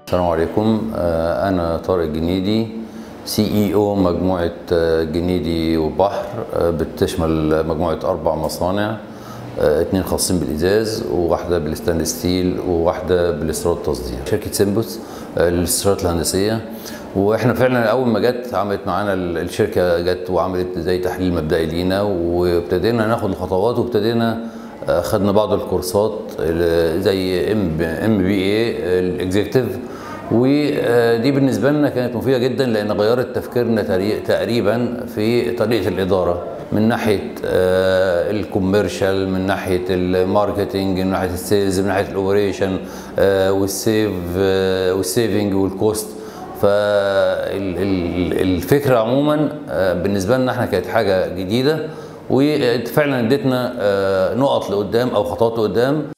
السلام عليكم آه، أنا طارق الجنيدي سي اي او مجموعة آه، جنيدي وبحر آه، بتشمل مجموعة أربع مصانع آه، اتنين خاصين بالإزاز وواحدة بالستانلس ستيل وواحدة بالاستيراد التصدير شركة سيمبوس آه، للاستشارات الهندسية واحنا فعلا اول ما جت عملت معانا ال- الشركه جت وعملت زي تحليل مبدئي لينا وابتدينا ناخد الخطوات وابتدينا آه، خدنا بعض الكورسات ال- زي ام ام بي اي الاكزيكتيف ودي بالنسبه لنا كانت مفيده جدا لان غيرت تفكيرنا تري- تقريبا في طريقه الاداره من ناحيه آه، الكوميرشال من ناحيه الماركتنج من ناحيه السيلز من ناحيه الاوبريشن آه، والسيف آه، والسيفنج والكوست فالفكره عموما آه، بالنسبه لنا احنا كانت حاجه جديده وفعلا ادتنا آه، نقط لقدام او خطوات لقدام